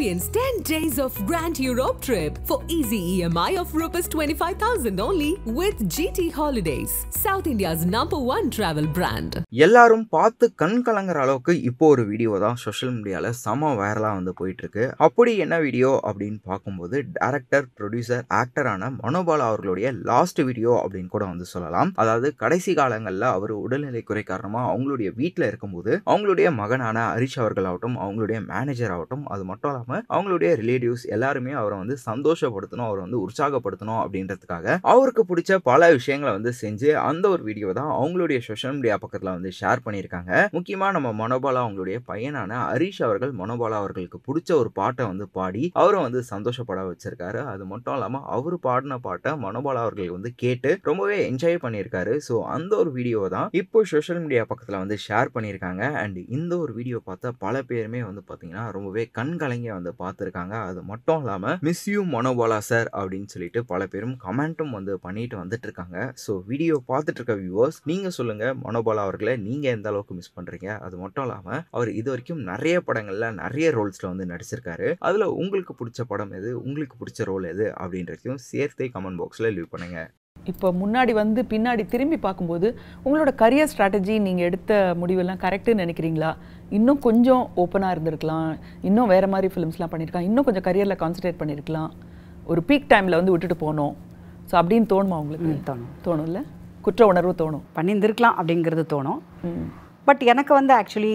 Experience 10 days of Grand Europe trip for easy EMI of Rs 25,000 only with GT Holidays, South India's number one travel brand. எல்லாரும் பார்த்து கண் கலங்குற அளவுக்கு இப்போ ஒரு video தான் social மீடியால செம வைரலா வந்து போயிட்டு இருக்கு அப்படி என்ன வீடியோ அப்படின்னு பார்க்கும்போது டைரக்டர் ப்ரொடியூசர் ஆக்டரான மனோபாலா அவர்களுடைய லாஸ்ட் வீடியோ அப்படின்னு கூட வந்து சொல்லலாம் அதாவது கடைசி காலங்களில் அவர் உடல்நிலை குறை காரணமா அவங்களுடைய வீட்டில் இருக்கும்போது அவங்களுடைய மகனான ஹரிஷ் அவர்கள் ஆகட்டும் அவங்களுடைய மேனேஜர் ஆகட்டும் அது மட்டும் இல்லாமல் அவங்களுடைய ரிலேட்டிவ்ஸ் எல்லாருமே அவரை வந்து சந்தோஷப்படுத்தணும் அவரை வந்து உற்சாகப்படுத்தணும் அப்படின்றதுக்காக அவருக்கு பிடிச்ச பல விஷயங்களை வந்து செஞ்சு அந்த ஒரு வீடியோ தான் அவங்களுடைய சோஷியல் மீடியா பக்கத்தில் வந்து ஷேர் பண்ணியிருக்காங்க முக்கியமாக நம்ம மனோபாலா அவங்களுடைய பையனான ஹரிஷ் அவர்கள் மனோபாலா அவர்களுக்கு பிடிச்ச ஒரு பாட்டை வந்து பாடி அவரை வந்து சந்தோஷப்பட வச்சிருக்காரு அது மட்டும் இல்லாமல் அவர் பாடின பாட்டை மனோபாலா அவர்கள் வந்து கேட்டு ரொம்பவே என்ஜாய் பண்ணியிருக்காரு ஸோ அந்த ஒரு வீடியோ தான் இப்போ சோஷியல் மீடியா பக்கத்தில் வந்து ஷேர் பண்ணியிருக்காங்க அண்ட் இந்த ஒரு வீடியோ பார்த்த பல பேருமே வந்து பார்த்தீங்கன்னா ரொம்பவே கண் கலங்கி வந்து பார்த்துருக்காங்க அது மட்டும் இல்லாமல் மிஸ் யூ மனோபாலா சார் அப்படின்னு சொல்லிட்டு பல பேரும் கமெண்ட்டும் வந்து பண்ணிட்டு வந்துட்டு இருக்காங்க ஸோ வீடியோ பார்த்துட்டு இருக்க வியூவர்ஸ் நீங்கள் சொல்லுங்கள் மனோபாலா அவர்களை நீங்கள் எந்த அளவுக்கு மிஸ் பண்ணுறீங்க அது மட்டும் இல்லாமல் அவர் இது வரைக்கும் நிறைய படங்களில் நிறைய ரோல்ஸில் வந்து நடிச்சிருக்காரு அதில் உங்களுக்கு பிடிச்ச படம் எது உங்களுக்கு பிடிச்ச ரோல் எது அப்படின்றதையும் சேர்த்தே கமெண்ட் பாக்ஸில் லீவ் பண்ணுங்க இப்போ முன்னாடி வந்து பின்னாடி திரும்பி பார்க்கும்போது உங்களோட கரியர் ஸ்ட்ராட்டஜி நீங்கள் எடுத்த முடிவெல்லாம் கரெக்டுன்னு நினைக்கிறீங்களா இன்னும் கொஞ்சம் ஓப்பனாக இருந்திருக்கலாம் இன்னும் வேறு மாதிரி ஃபிலிம்ஸ்லாம் பண்ணியிருக்கலாம் இன்னும் கொஞ்சம் கரியரில் கான்சன்ட்ரேட் பண்ணியிருக்கலாம் ஒரு பீக் டைமில் வந்து விட்டுட்டு போனோம் ஸோ அப்படின்னு தோணுமா உங்களுக்கு ம், தோணும். தோணும்ல குற்ற உணர்வு தோணும் பண்ணியிருந்திருக்கலாம் அப்படிங்கிறது தோணும் ம். பட் எனக்கு வந்து ஆக்சுவலி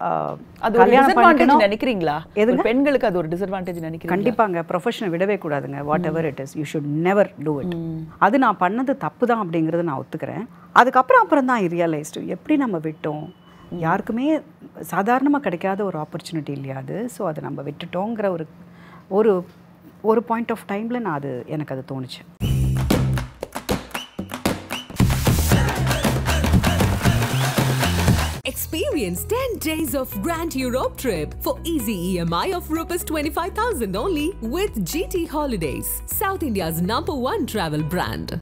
அது ஒரு டிஸ்அட்வான்டேஜ் நினைக்கிறீங்களா எதுங்க? ஒரு பெண்களுக்கு அது ஒரு டிஸ்அட்வான்டேஜ் நினைக்கிறீங்க கண்டிப்பாங்க ப்ரொஃபஷனை விடவே கூடாதுங்க whatever it is you should never do it அது நான் பண்ணது தப்பு தான் அப்படிங்கிறத நான் ஒத்துக்கிறேன் அதுக்கப்புறம் அப்புறம் தான் ரியலைஸ்டு எப்படி நம்ம விட்டோம் யாருக்குமே சாதாரணமாக கிடைக்காத ஒரு ஆப்பர்ச்சுனிட்டி இல்லையா அது ஸோ அதை நம்ம விட்டுட்டோங்கிற ஒரு ஒரு ஒரு பாயிண்ட் ஆஃப் டைமில் நான் அது எனக்கு அது தோணுச்சு Experience 10 days of Grand Europe trip for easy EMI of Rs 25,000 only with GT Holidays, South India's number one travel brand.